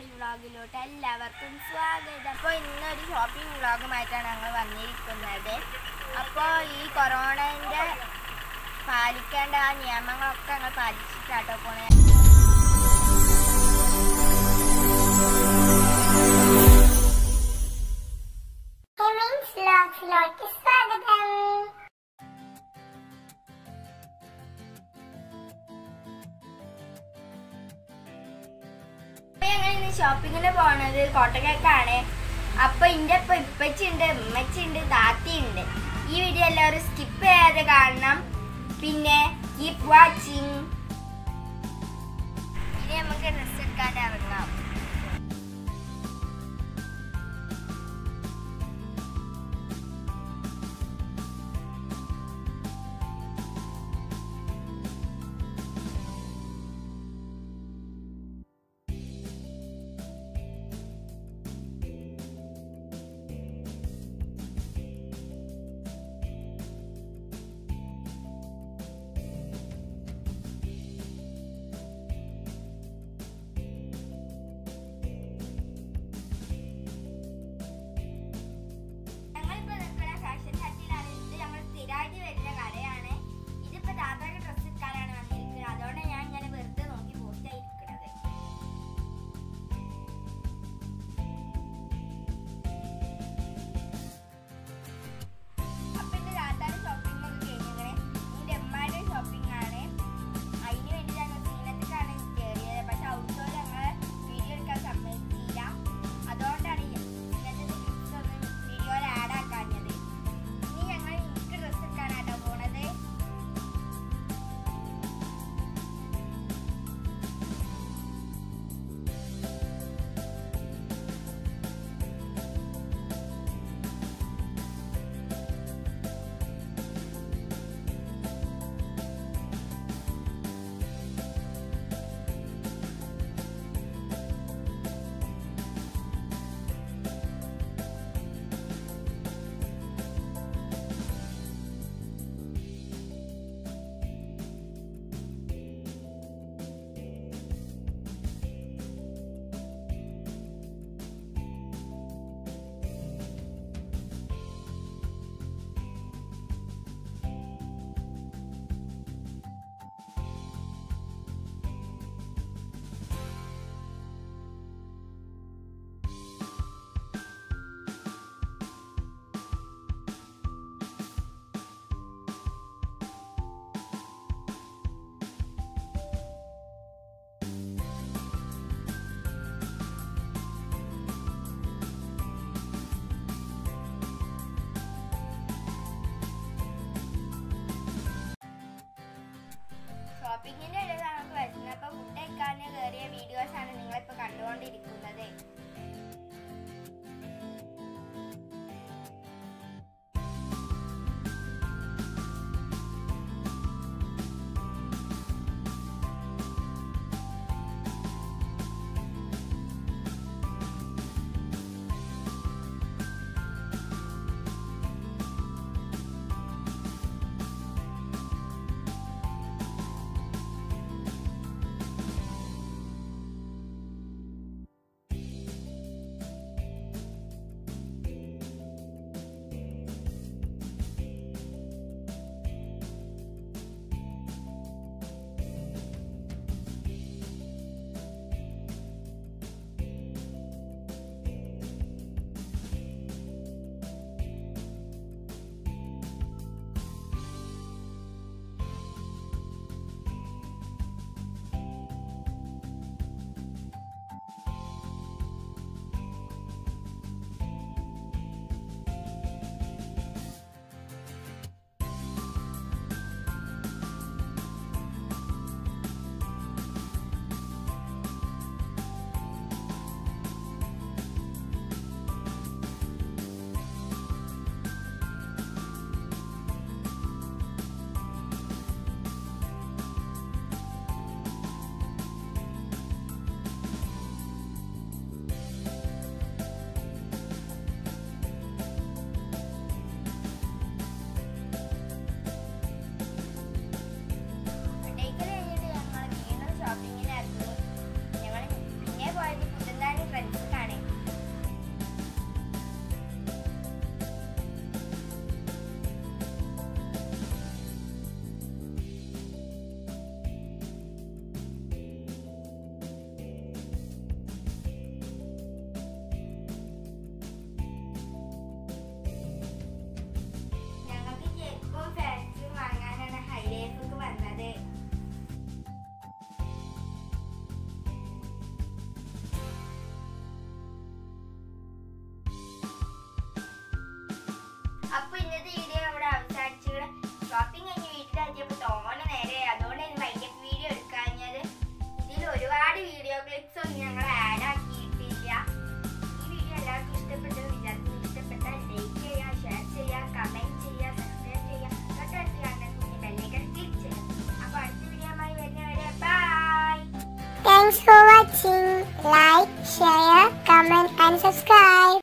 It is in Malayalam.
മോളി വ്ളോഗിലോട്ട് എല്ലാവർക്കും സ്വാഗതം അപ്പോൾ ഇന്നൊരു ഷോപ്പിംഗ് വ്ളോഗുമായിട്ടാണ് ഞങ്ങൾ വന്നിരിക്കുന്നത് അപ്പോൾ ഈ കൊറോണൻ്റെ പാലിക്കേണ്ട ആ നിയമങ്ങളൊക്കെ ഞങ്ങൾ പാലിച്ചിട്ടാട്ടോ പോണേ സ്വാഗതം അപ്പൊ ഞങ്ങൾ ഇന്ന് ഷോപ്പിങ്ങിന് പോണത് കോട്ടക്കക്കാണ് അപ്പൊ ഇന്റെ ഇപ്പൊ ഇപ്പച്ചുണ്ട് ഉമ്മച്ചുണ്ട് താത്തിയുണ്ട് ഈ വീഡിയോ എല്ലാവരും സ്കിപ്പ് ചെയ്യാതെ കാണണം പിന്നെ കീപ് വാച്ചിങ് ഇനി നമുക്ക് ഡ്രസ് എടുക്കാൻ ഇറങ്ങാം ഞങ്ങളിപ്പോ നിൽക്കുന്ന ഫാഷൻ ഹട്ടിലാണ് ഇത് ഞങ്ങൾ സ്ഥിരമായിട്ട് വരുന്ന കടയാണ് ഇതിപ്പോ താത്താക്ക് ഡ്രസ് എടുക്കാനാണ് വന്നിരിക്കുന്നത് അതുകൊണ്ട് ഞാൻ ഇങ്ങനെ വെറുതെ നോക്കി പോസ്റ്റായിരിക്കുന്നത് അപ്പൊ എന്റെ താത്താന്റെ ഷോപ്പിംഗ് ഒക്കെ കഴിഞ്ഞിങ്ങനെ എന്റെ ഉമ്മാരുടെ ഷോപ്പിംഗ് ആണ് അതിന് വേണ്ടി ഞങ്ങൾ സീനത്തിക്കാണ് കയറിയത് പക്ഷെ ഔട്ട്ഡോർ ഞങ്ങൾ വീഡിയോ എടുക്കാൻ സമ്മതിച്ചില്ല അതുകൊണ്ടാണ് ഈ ഇങ്ങനത്തെ ടിപ്സ് ഒന്നും വീഡിയോയിൽ ആഡ് ആക്കാഞ്ഞത് ഇനി ഞങ്ങൾ എനിക്ക് ഡ്രസ്സ് എടുക്കാനാട്ടോ പോണത് ഷോപ്പിങ്ങിന്റെ ഇടയിൽ നമുക്ക് വരുന്നപ്പോ ഫുഡ് കഴിക്കാൻ കയറിയ വീഡിയോസ് ആണ് നിങ്ങളിപ്പോ കണ്ടുകൊണ്ടിരിക്കുന്നത് watching. Like, share, comment and subscribe.